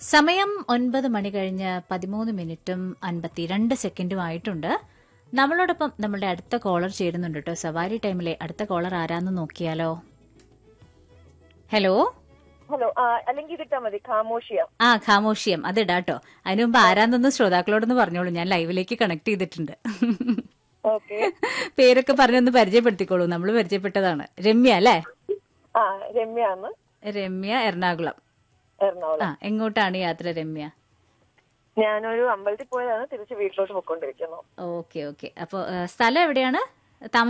സമയം ഒൻപത് മണി കഴിഞ്ഞ് പതിമൂന്ന് മിനിറ്റും അൻപത്തിരണ്ട് സെക്കൻഡും ആയിട്ടുണ്ട് നമ്മളോടൊപ്പം നമ്മളുടെ അടുത്ത കോളർ ചേരുന്നുണ്ട് കേട്ടോ സവാരി ടൈമിലെ അടുത്ത കോളർ ആരാന്ന് നോക്കിയാലോ ഹലോ ഹലോ ആ അല്ലെങ്കിൽ ഇതിട്ടാ മതി ഖാമോഷിയ ആ ഖാമോഷ്യം അതിടാട്ടോ അതിനു മുമ്പ് ആരാന്നൊന്ന് ശ്രോതാക്കളോടൊന്ന് പറഞ്ഞോളൂ ഞാൻ ലൈവിലേക്ക് കണക്ട് ചെയ്തിട്ടുണ്ട് ഓക്കെ പേരൊക്കെ പറഞ്ഞൊന്ന് പരിചയപ്പെടുത്തിക്കോളൂ നമ്മൾ പരിചയപ്പെട്ടതാണ് രമ്യ അല്ലേ ആ രമ്യാന്ന് രമ്യ എറണാകുളം എറണാകുളം ആ എങ്ങോട്ടാണ് യാത്ര രമ്യ ഞാനൊരു അമ്പലത്തിൽ പോയതാണ് തിരിച്ച് വീട്ടിലോട്ട് പോയിക്കൊണ്ടിരിക്കുന്നു ഓക്കെ ഓക്കെ അപ്പോൾ സ്ഥലം എവിടെയാണ് താമസം